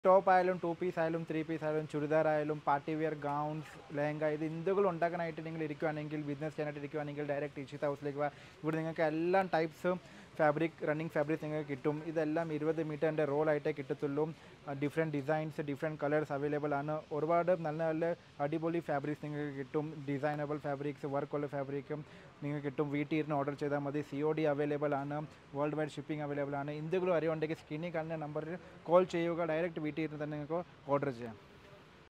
top ആയാലും two piece ആയാലും three piece ആയാലും ചുരിദാർ ആയാലും പാർട്ടി വെയർ ഗൗൺസ് ലെഹങ്ക ഇത് എന്തുകൾ ഉണ്ടാക്കാനായിട്ട് നിങ്ങൾ ഇരിക്കുകയാണെങ്കിൽ ബിസിനസ് ചെയ്യാനായിട്ട് ഇരിക്കുകയാണെങ്കിൽ ഡയറക്റ്റ് ഇഷിത ഹൗസിലേക്ക് വാ ഇവിടെ നിങ്ങൾക്ക് എല്ലാ ടൈപ്സും ഫാബ്രിക് റണ്ണിങ് ഫാബ്രിക്സ് നിങ്ങൾക്ക് കിട്ടും ഇതെല്ലാം ഇരുപത് മീറ്ററിൻ്റെ റോളായിട്ടേ കിട്ടത്തുള്ളൂ different designs different colours available ആണ് ഒരുപാട് നല്ല നല്ല അടിപൊളി ഫാബ്രിക്സ് നിങ്ങൾക്ക് കിട്ടും ഡിസൈനബിൾ ഫാബ്രിക്സ് വർക്കുള്ള ഫാബ്രിക്കും നിങ്ങൾക്ക് കിട്ടും വീട്ടിൽ ഇരുന്ന് ഓർഡർ ചെയ്താൽ മതി സി ഒ ഡി അവൈലബിൾ ആണ് വേൾഡ് വൈഡ് ഷിപ്പിംഗ് അവൈലബിൾ ആണ് എന്തെങ്കിലും അറിയുണ്ടെങ്കിൽ സ്ക്രീനിൽ കാണുന്ന നമ്പറിൽ കോൾ ചെയ്യുക ഡയറക്റ്റ് വീട്ടിൽ ഇരുന്ന് തന്നെ നിങ്ങൾക്ക് ഓർഡർ ചെയ്യാം